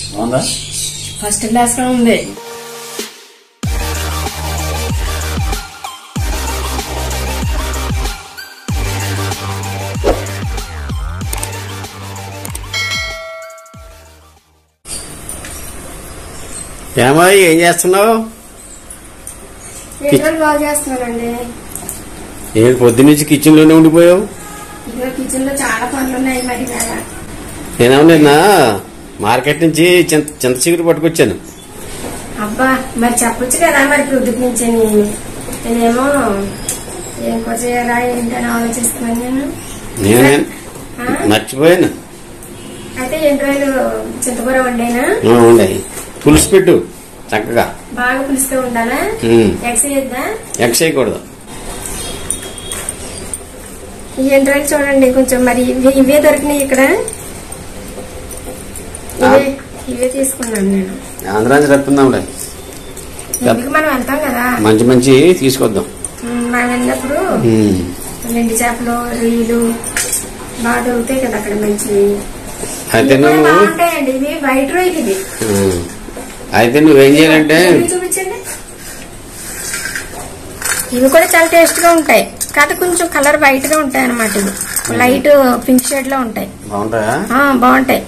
బాగుందా first class గా ఉంది ఏమో ఏం చేస్తున్నావు ఇంట్లో బాగా చేస్తున్నానండి ఏంటి పొద్దున్నుంచి కిచెన్ లోనే ఉండిపోయావు ఇక్కడ కిచెన్ లో చాలా పనులు ఉన్నాయి మరి ఇవాళ. నేనేమో నిన్న మార్కెట్ నుంచి చింత చింత చిగురు పట్టుకొచ్చాను అబ్బా మరి చెప్పొచ్చు కదా మరి ప్రొద్దుటి నుంచి నేనేమో ఏం కూర చేయాలా ఏంటని ఆలోచిస్తున్నాను నేను నేనే ఆ? మర్చిపోయాను అయితే ఎన్ని రోజులు చింతకూర వండేనా ఆ, ఉన్నాయి పులుసు పెట్టు చక్కగా బాగా పులుస్తూ ఉండాలా ఉమ్. ఎక్స్ చేద్దా ఎక్స్ చేయకూడదు ఈ ఎన్ని రోజులు చూడండి కొంచెం మరి ఇవే ఇవే దొరికినాయి ఇక్కడ ఇవే ఇవే తీసుకున్నాను నేను ఆంధ్రాంధ్ర చెప్తున్నాంలే ఎందుకు మనం వెళ్తాం కదా మంచి మంచి తీసుకొద్దాం ఉమ్, మనం వెళ్ళినప్పుడు ఉమ్. ఎండి చేపలు రొయ్యలు బాగా దొరుకుతాయి కదా అక్కడ మంచివి అయితే ఇవి కూడా నువ్వు బాగుంటాయండి ఇవి వైట్ రొయ్యలు ఇవి ఉమ్. అయితే నువ్వేం చేయాలంటే ఇవి చూపించండి ఇవి కూడా చాలా టేస్ట్ గా ఉంటాయి కాదు కొంచెం కలర్ వైట్ గా ఉంటాయి అనమాట ఇవి లైట్ పింక్ షేడ్ లో ఉంటాయి బాగుంటాయా ఆ, బాగుంటాయి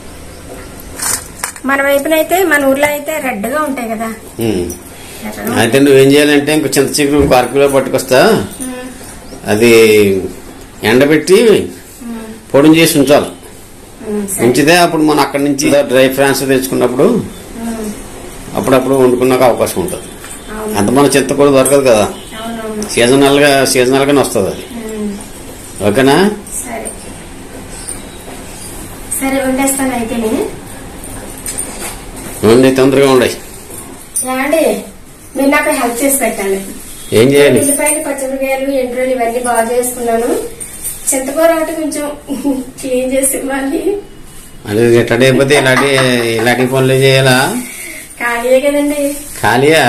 మన వైపున అయితే మన ఊర్లో అయితే రెడ్ గా ఉంటాయి కదా ఉమ్. ఎర్రగా అయితే నువ్వేం చేయాలంటే ఇంకో చింత చిగురు ఇంకో అర కిలో పట్టుకొస్తా ఉమ్, అది ఎండబెట్టి ఉమ్, పొడిని చేసి ఉంచాలి ఉమ్, సరే. ఉంచితే అప్పుడు మనం అక్కడి నుంచి డ్రై ఫ్రాన్స్ తెచ్చుకున్నప్పుడు ఉమ్, అప్పుడప్పుడు వండుకున్నాక అవకాశం ఉంటుంది అవును అంత మన చింత కూడా దొరకదు కదా అవునవును సీజనల్ గా సీజనల్ గానే వస్తుంది అది ఉమ్, ఓకేనా సరే సరే వండేస్తాను అయితే నేను ఉండి తొందరగా ఉండయి ఏమండి మీరు నాకు హెల్ప్ చేసి పెట్టండి ఏం చేయాలి ఉల్లిపాయలు పచ్చిమిరకాయలు ఎండ్రోలు ఇవన్నీ బాగా చేసుకున్నాను చింతకూర ఒకటి కొంచెం క్లీన్ చేసి ఇవ్వాలి అది రిటైర్డ్ అయిపోతే ఇలాంటి ఇలాంటి పనులు చేయాలా ఖాళీయే కదండి ఖాళీయా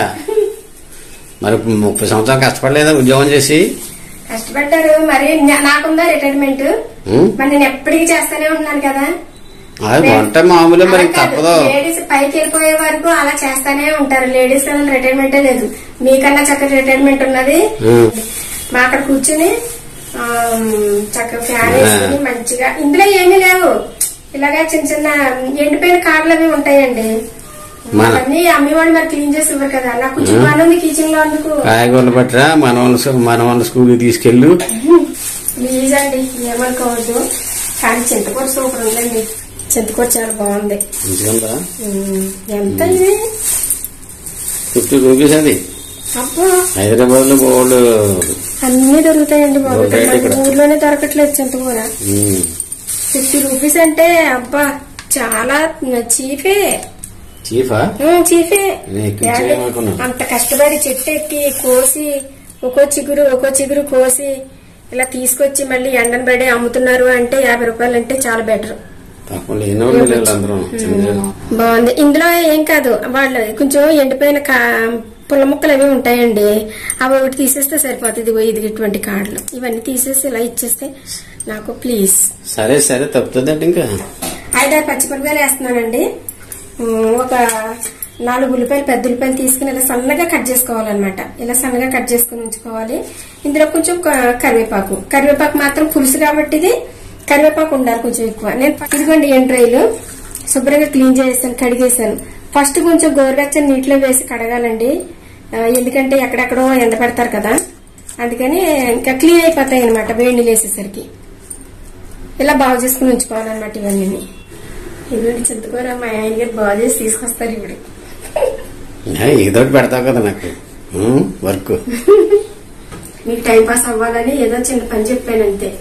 మరి ముప్పై సంవత్సరాలు కష్టపడలేదా ఉద్యోగం చేసి కష్టపడ్డారు మరి నా- నాకుందా రిటైర్మెంట్ ఉం? మరి నేను ఎప్పటికీ చేస్తానే ఉంటున్నాను కదా అది వంట మామూలే మరి అలా కాదు. తప్పదు లేడీస్ పైకి వెళ్ళిపోయే వరకు అలా చేస్తానే ఉంటారు లేడీస్ రిటైర్మెంటే లేదు మీకన్నా చక్కటి రిటైర్మెంట్ ఉన్నది ఉం. మా అక్కడ కూర్చుని ఆ, చక్కగా ఫ్యాన్ ఆ. వేసుకుని మంచిగా ఇందులో ఏమీ లేవు ఇలాగా చిన్న చిన్న ఎండిపోయిన కార్లు అవి ఉంటాయండి మన- అవన్నీ అమ్మేవాళ్ళు మరి క్లీన్ చేసి ఇవ్వరు కదా నాకు కొంచెం పని ఉంది కిచెన్ లో అందుకు కాయగూరలు పట్టరా మన వాళ్ళ మన వాళ్ళ స్కూల్కి తీసుకెళ్ళు ప్లీజ్ అండి ఏమనుకోవద్దు కానీ చింతకూర సూపర్ ఉందండి చింతకూర చాలా బాగుంది మంచిగా ఉమ్, ఎంత ఇది ఫిఫ్టీ రూపీస్ అది అబ్బా హైదరాబాద్ లో బోల్డ్ అన్ని దొరుకుతాయండి బాబు దొరుకుతాయి ఇక్కడ ఇక్కడ. మన ఊర్లోనే దొరకట్లేదు చింతకూర ఉమ్. ఫిఫ్టీ రూపీస్ అంటే అబ్బా చాలా చీఫే చీఫా ఉమ్, చీఫే నేను ఎక్కువ ఏమండి? చేయమనుకున్నా. అంత కష్టపడి చెట్టు ఎక్కి కోసి ఒక్కో చిగురు ఒక్కో చిగురు కోసి ఇలా తీసుకొచ్చి మళ్ళీ ఎండను పడి అమ్ముతున్నారు అంటే యాభై రూపాయలు అంటే చాలా బెటర్ తక్కువ లేని వాళ్ళు వీళ్ళు అందరూ చిన్న బాగుంది ఇందులో ఏం కాదు వాళ్ళు కొంచెం ఎండిపోయిన కా పుల్ల ముక్కలు అవి ఉంటాయండి అవి ఒకటి తీసేస్తే సరిపోతుంది ఇదిగో ఇది ఇటువంటి కార్డులు ఇవన్నీ తీసేసి ఇలా ఇచ్చేస్తే నాకు ప్లీజ్ సరే సరే తప్పుతుందండి ఇంకా ఐదారు పచ్చిమిరపకాయలు వేస్తున్నానండి ఉమ్, ఒక నాలుగు ఉల్లిపాయలు పెద్ద ఉల్లిపాయలు తీసుకుని ఇలా సన్నగా కట్ చేసుకోవాలన్నమాట ఇలా సన్నగా కట్ చేసుకుని ఉంచుకోవాలి ఇందులో కొంచెం క- కరివేపాకు కరివేపాకు మాత్రం పులుసు కాబట్టి ఇది కరివేపాకు ఉండాలి కొంచెం ఎక్కువ నేను ఇదిగోండి ఎండ్రాయిలు శుభ్రంగా క్లీన్ చేసాను కడిగేసాను ఫస్ట్ కొంచెం గోరువెచ్చని నీటిలో వేసి కడగాలండి ఆ, ఎందుకంటే ఎక్కడెక్కడో ఎండ పెడతారు కదా అందుకని ఇంకా క్లీన్ అయిపోతాయి అనమాట వేడి నీళ్ళు వేసేసరికి ఇలా బాగు చేసుకుని ఉంచుకోవాలన్నమాట ఇవన్నీ ఇవి చింతకూర మా ఆయన గారు బాగు చేసి తీసుకొస్తారు ఇప్పుడు ఏ, ఏదో ఒకటి పెడతావు కదా నాకు ఉమ్, వర్క్ మీకు టైం పాస్ అవ్వాలని ఏదో చిన్న పని చెప్పాను అంతే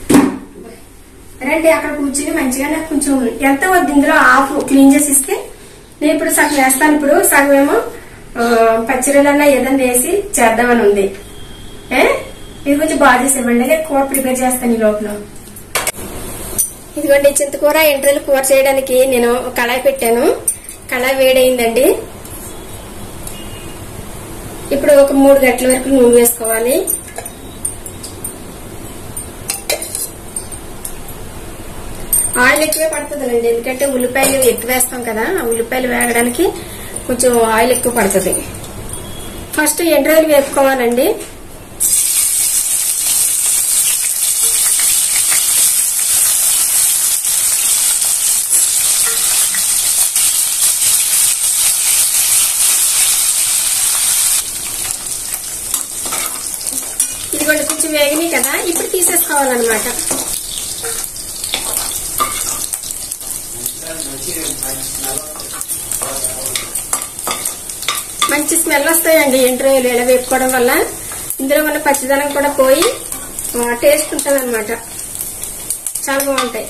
రండి అక్కడ కూర్చుని మంచిగా నాకు కొంచెం ఎంత వద్దు ఇందులో ఆఫ్ క్లీన్ చేసి ఇస్తే నేను ఇప్పుడు సగం వేస్తాను ఇప్పుడు సగం ఏమో ఆ, పచ్చిరలన్నా ఏదన్నా వేసి చేద్దామని ఉంది ఏ ఇది కొంచెం బాగా చేసి ఇవ్వండి నేను కూర ప్రిపేర్ చేస్తాను ఈ లోపల ఇదిగోండి చింతకూర ఎంట్రలు కూర చేయడానికి నేను ఒక కళాయి పెట్టాను కళాయి వేడైందండి ఇప్పుడు ఒక మూడు గంటల వరకు నూనె వేసుకోవాలి ఆయిల్ ఎక్కువే పడుతుందండి ఎందుకంటే ఉల్లిపాయలు ఎక్కువ వేస్తాం కదా ఆ ఉల్లిపాయలు వేగడానికి కొంచెం ఆయిల్ ఎక్కువ పడుతుంది ఫస్ట్ ఎండ్రాయిలు వేపుకోవాలండి ఇదిగోండి కొంచెం వేగినాయి కదా ఇప్పుడు తీసేసుకోవాలన్నమాట మంచి స్మెల్ వస్తాయండి ఎండ్రాయిలు ఇలా వేపుకోవడం వల్ల ఇందులో ఉన్న పచ్చిదనం కూడా పోయి ఆ, టేస్ట్ ఉంటుంది అనమాట చాలా బాగుంటాయి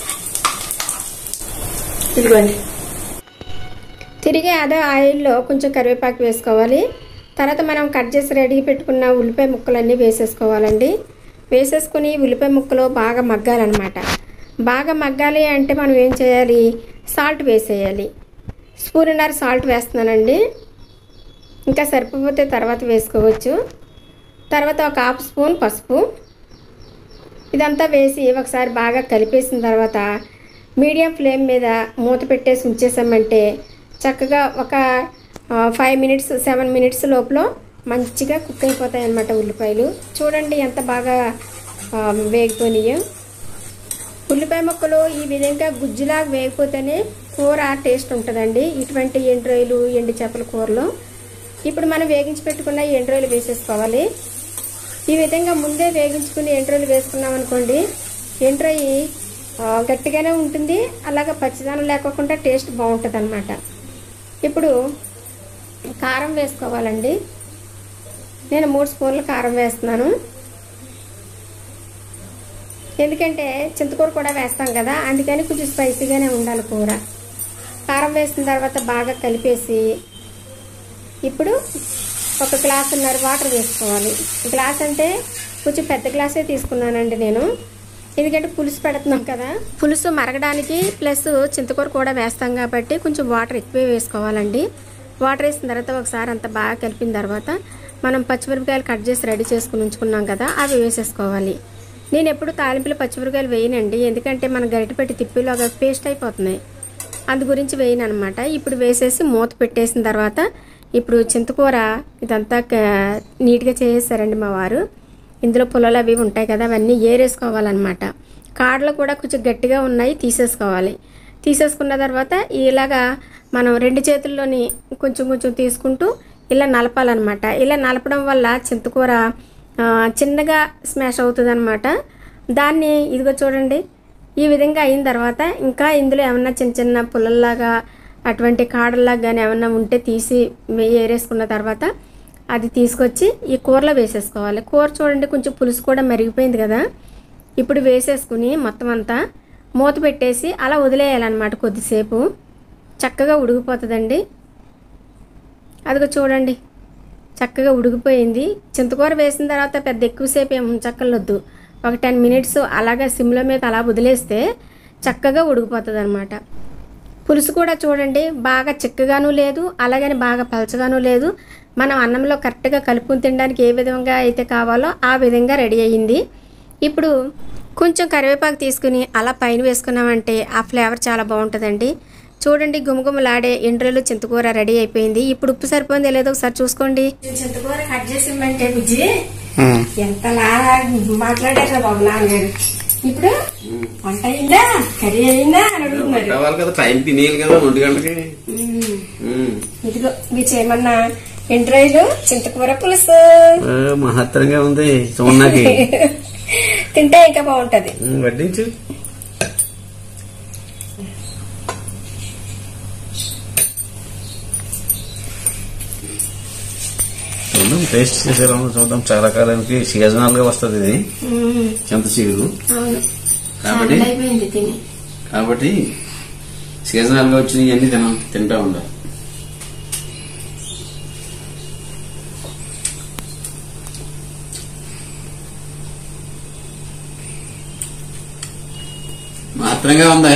ఇదిగోండి తిరిగి అదే ఆయిల్లో కొంచెం కరివేపాకు వేసుకోవాలి తర్వాత మనం కట్ చేసి రెడీ పెట్టుకున్న ఉల్లిపాయ ముక్కలన్నీ వేసేసుకోవాలండి వేసేసుకుని ఉల్లిపాయ ముక్కలు బాగా మగ్గాలన్నమాట బాగా మగ్గాలి అంటే మనం ఏం చేయాలి సాల్ట్ వేసేయాలి స్పూన్నర సాల్ట్ వేస్తున్నానండి ఇంకా సరిపోతే తర్వాత వేసుకోవచ్చు తర్వాత ఒక హాఫ్ స్పూన్ పసుపు ఇదంతా వేసి ఒకసారి బాగా కలిపేసిన తర్వాత మీడియం ఫ్లేమ్ మీద మూత పెట్టేసి ఉంచేసామంటే చక్కగా ఒక ఫైవ్ మినిట్స్ సెవెన్ మినిట్స్ లోపల మంచిగా కుక్ అయిపోతాయి అన్నమాట ఉల్లిపాయలు చూడండి ఎంత బాగా ఆ, వేగిపోయినాయో ఉల్లిపాయ ముక్కలు ఈ విధంగా గుజ్జులాగా వేగిపోతేనే కూర టేస్ట్ ఉంటుందండి ఇటువంటి ఎండు రొయ్యలు ఎండు చేపల కూరలో ఇప్పుడు మనం వేగించి పెట్టుకున్న ఈ ఎండు రొయ్యలు వేసేసుకోవాలి ఈ విధంగా ముందే వేగించుకుని ఎండ్రోలు వేసుకున్నాం అనుకోండి ఎండ్రొయ్యి ఆ, గట్టిగానే ఉంటుంది అలాగే పచ్చిదనం లేకోకుండా టేస్ట్ బాగుంటుంది అనమాట ఇప్పుడు కారం వేసుకోవాలండి నేను మూడు స్పూన్లు కారం వేస్తున్నాను ఎందుకంటే చింతకూర కూడా వేస్తాం కదా అందుకని కొంచెం స్పైసీగానే ఉండాలి కూర కారం వేసిన తర్వాత బాగా కలిపేసి ఇప్పుడు ఒక గ్లాసున్నర వాటర్ వేసుకోవాలి గ్లాస్ అంటే కొంచెం పెద్ద గ్లాసే తీసుకున్నానండి నేను ఎందుకంటే పులుసు పెడుతున్నాం కదా పులుసు మరగడానికి ప్లస్ చింతకూర కూడా వేస్తాం కాబట్టి కొంచెం వాటర్ ఎక్కువే వేసుకోవాలండి వాటర్ వేసిన తర్వాత ఒకసారి అంత బాగా కలిపిన తర్వాత మనం పచ్చిమిరపకాయలు కట్ చేసి రెడీ చేసుకుని ఉంచుకున్నాం కదా అవి వేసేసుకోవాలి నేను ఎప్పుడు తాలింపులు పచ్చిమిరపకాయలు వేయనండి ఎందుకంటే మన గరిటె పెట్టి తిప్పిలోగా పేస్ట్ అయిపోతున్నాయి అందు గురించి వేయను అనమాట ఇప్పుడు వేసేసి మూత పెట్టేసిన తర్వాత ఇప్పుడు చింతకూర ఇదంతా క- నీట్గా చేసేసారండి మా వారు ఇందులో పుల్లలు అవి ఉంటాయి కదా అవన్నీ ఏరేసుకోవాలన్నమాట కాడలు కూడా కొంచెం గట్టిగా ఉన్నాయి తీసేసుకోవాలి తీసేసుకున్న తర్వాత ఇలాగా మనం రెండు చేతుల్లోని కొంచెం కొంచెం తీసుకుంటూ ఇలా నలపాలన్నమాట ఇలా నలపడం వల్ల చింతకూర ఆ, చిన్నగా స్మాష్ అవుతుంది అనమాట దాన్ని ఇదిగో చూడండి ఈ విధంగా అయిన తర్వాత ఇంకా ఇందులో ఏమన్నా చిన్న చిన్న పుల్లల్లాగా అటువంటి కాడల్లాగా కానీ ఏమన్నా ఉంటే తీసి మే- ఏరేసుకున్న తర్వాత అది తీసుకొచ్చి ఈ కూరలో వేసేసుకోవాలి కూర చూడండి కొంచెం పులుసు కూడా మరిగిపోయింది కదా ఇప్పుడు వేసేసుకుని మొత్తం అంతా మూత పెట్టేసి అలా వదిలేయాలన్నమాట కొద్దిసేపు చక్కగా ఉడికిపోతుందండి అదిగో చూడండి చక్కగా ఉడికిపోయింది చింతకూర వేసిన తర్వాత పెద్ద ఎక్కువసేపు ఏం ఉంచక్కర్లొద్దు ఒక టెన్ మినిట్స్ అలాగా సిమ్లో మీద అలా వదిలేస్తే చక్కగా ఉడికిపోతుంది అనమాట పులుసు కూడా చూడండి బాగా చిక్కగాను లేదు అలాగని బాగా పలచగాను లేదు మనం అన్నంలో కరెక్ట్గా కలుపుకుని తినడానికి ఏ విధంగా అయితే కావాలో ఆ విధంగా రెడీ అయ్యింది ఇప్పుడు కొంచెం కరివేపాకు తీసుకుని అలా పైన వేసుకున్నామంటే ఆ ఫ్లేవర్ చాలా బాగుంటుందండి చూడండి గుమగుమలాడే ఎండ్రలు చింతకూర రెడీ అయిపోయింది ఇప్పుడు ఉప్పు సరిపోయింది లేదో ఒకసారి చూసుకోండి చింతకూర కట్ చేసిందంటే బుజ్జి ఎంతలా మాట్లాడారా బాబు నాన్నగారు ఇప్పుడు వంట అయిందా కర్రీ అయిందా అని అడుగుతున్నారు కావాలి కదా టైం తినేయాలి కదా ఒంటి గంటకి మ్మ్. ఉమ్. ఇదిగో మీ చేయమన్నా ఎండ్రాయిలు చింతకూర పులుసు ఆ, మహత్తరంగా ఉంది చూడడానికి తింటే ఇంకా బాగుంటది ఉమ్, వడ్డించు చూద్దాం టేస్ట్ చేసేలా చూద్దాం చాలా కాలానికి సీజనల్ గా వస్తుంది ఇది మ్మ్. చింత చిగురు అవును కాబట్టి చాలా అయిపోయింది తిని కాబట్టి సీజనల్ గా వచ్చినవి అన్ని తిన తింటా ఉండాలి మాత్రంగా ఉందా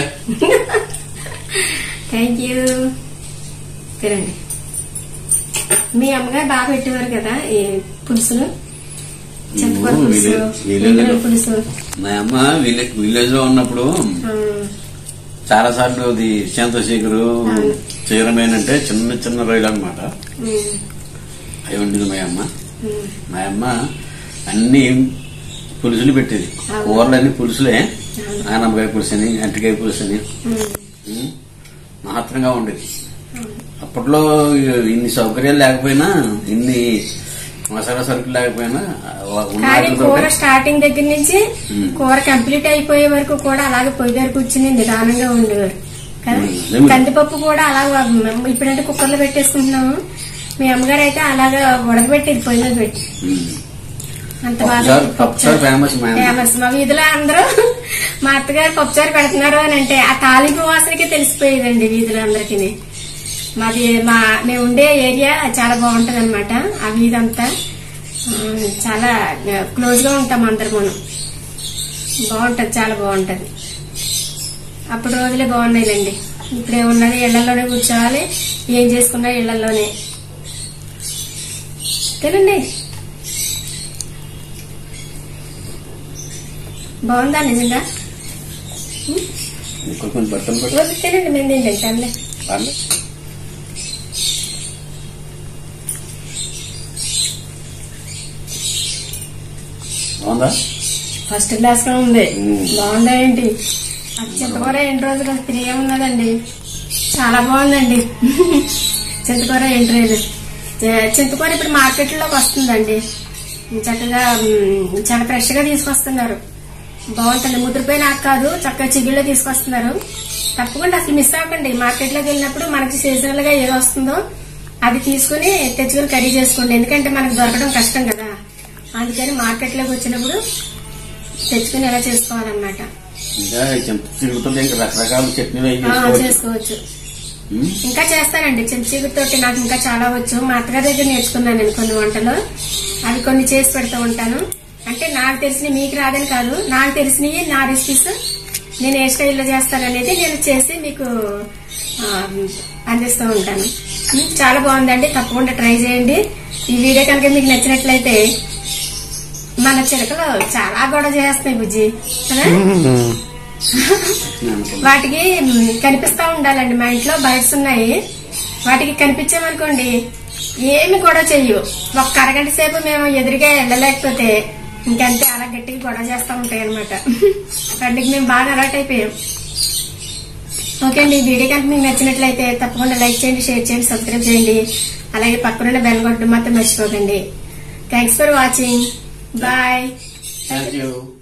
థ్యాంక్ యూ తినండి మీ అమ్మగారు బాగా పెట్టేవారు కదా ఈ పులుసులు చింతకూర పులుసు విలేజ్- విలేజ్ ఎండ్రాయిల లో- పులుసు మా అమ్మ విలేజ్ విలేజ్ లో ఉన్నప్పుడు ఆ, చాలా సార్లు అది చంద్రశేఖరు అవును. చీరమేన్ అంటే చిన్న చిన్న రొయ్యలు అనమాట ఉమ్, అవి వండింది మా అమ్మ ఉమ్. మా అమ్మ అన్ని పులుసులు పెట్టేది అవును. కూరలన్నీ పులుసులే అవును. ఆనపకాయ పులుసని అంటికాయ పులుసని ఉమ్, ఉమ్, మహత్తరంగా ఉండేది అవును. అప్పట్లో ఇన్ని సౌకర్యాలు లేకపోయినా ఇన్ని మసాలా సరుకులు లేకపోయినా ఉన్న కానీ వాటితో కూర స్టార్టింగ్ దగ్గర నుంచి ఉమ్. కూర కంప్లీట్ అయిపోయే వరకు కూడా అలాగే పొయ్యి దగ్గర కూర్చుని నిదానంగా ఉండేవారు కదా ఉమ్, నిజమే. కందిపప్పు కూడా అలా ఇప్పుడంటే కుక్కర్లో పెట్టేసుకుంటున్నాము మీ అమ్మగారు అయితే అలాగా ఉడకబెట్టేది పొయ్యి మీద పెట్టి ఉమ్. అంత బాగా పప్పుచారు పప్పుచారు ఫేమస్ మా అమ్మ ఫేమస్ మా వీధిలో అందరూ మా అత్తగారు పప్పుచారు పెడుతున్నారు అని అంటే ఆ తాలింపు వాసనకే తెలిసిపోయేదండి వీధిలో అందరికి మాది మా మేము ఉండే ఏరియా చాలా బాగుంటది అనమాట ఆ వీధి అంతా ఆ, చాలా క్లోజ్ గా ఉంటాం అందరు మనం బాగుంటది చాలా బాగుంటది అప్పుడు రోజులే బాగున్నాయిలండి ఇప్పుడే ఉన్నది ఇళ్లలోనే కూర్చోవాలి ఏం చేసుకున్నా ఇళ్లలోనే తినండి బాగుందా నిజంగా ఇంకా కొంచెం బట్టలు పట్టు రోజు తినండి మేము తిండి తనలే పర్లేదు. బాగుందా ఫస్ట్ క్లాస్ గా ఉంది మ్మ్. బాగుందా ఏంటి అది చింతకూర ఎన్ని రోజులు తిరిగే ఉన్నదండి చాలా బాగుందండి చింతకూర ఏంటి రోజు చింతకూర ఇప్పుడు మార్కెట్ లోకి వస్తుందండి చక్కగా మ్, చాలా ఫ్రెష్ గా తీసుకొస్తున్నారు బాగుంటుంది ముద్రపోయిన ఆకు కాదు చక్కగా చిగుళ్ళో తీసుకొస్తున్నారు తప్పకుండా అసలు మిస్ అవ్వకండి మార్కెట్ లోకి వెళ్ళినప్పుడు మనకి సీజనల్ గా ఏది వస్తుందో అది తీసుకుని తెచ్చుకుని కర్రీ చేసుకోండి ఎందుకంటే మనకు దొరకడం కష్టం కదా అందుకని మార్కెట్ లోకి వచ్చినప్పుడు తెచ్చుకుని ఎలా చేసుకోవాలన్నమాట ఇంకా చింత తిరుగుతుంటే ఇంకా రకరకాల చట్నీలు అవి ఆ, చేసుకోవచ్చు చేసుకోవచ్చు ఉమ్. ఇంకా చేస్తానండి చింతచీగుతోటి నాకు ఇంకా చాలా వచ్చు మా అత్తగారి దగ్గర నేర్చుకున్నాను నేను కొన్ని వంటలు అవి కొన్ని చేసి పెడుతూ ఉంటాను అంటే నాకు తెలిసినవి మీకు రాదని కాదు నాకు తెలిసినవి నా రెసిపీస్ నేను ఏ స్టైల్లో చేస్తాననేది నేను చేసి మీకు ఆ, అందిస్తూ ఉంటాను ఉమ్, చాలా బాగుందండి తప్పకుండా ట్రై చేయండి ఈ వీడియో కనుక మీకు నచ్చినట్లయితే మన చిలకలు చాలా గొడవ చేస్తాయి బుజ్జి కదా నేను అనుకున్నా. వాటికి మ్, కనిపిస్తా ఉండాలండి మా ఇంట్లో బర్డ్స్ ఉన్నాయి వాటికి కనిపించామనుకోండి ఏమి గొడవ చెయ్యు ఒక్క అరగంట సేపు మేము ఎదురుగా వెళ్ళలేకపోతే ఇంకంతే అలా గట్టిగా గొడవ చేస్తా ఉంటాయి అనమాట వాటికి మేము బాగా అలర్ట్ అయిపోయాం ఓకే అండి ఈ వీడియో కనుక మీకు నచ్చినట్లయితే తప్పకుండా లైక్ చేయండి షేర్ చేయండి సబ్స్క్రైబ్ చేయండి అలాగే పక్కనున్న బెల్ కొట్టడం మాత్రం మర్చిపోకండి thanks for watching bye thank you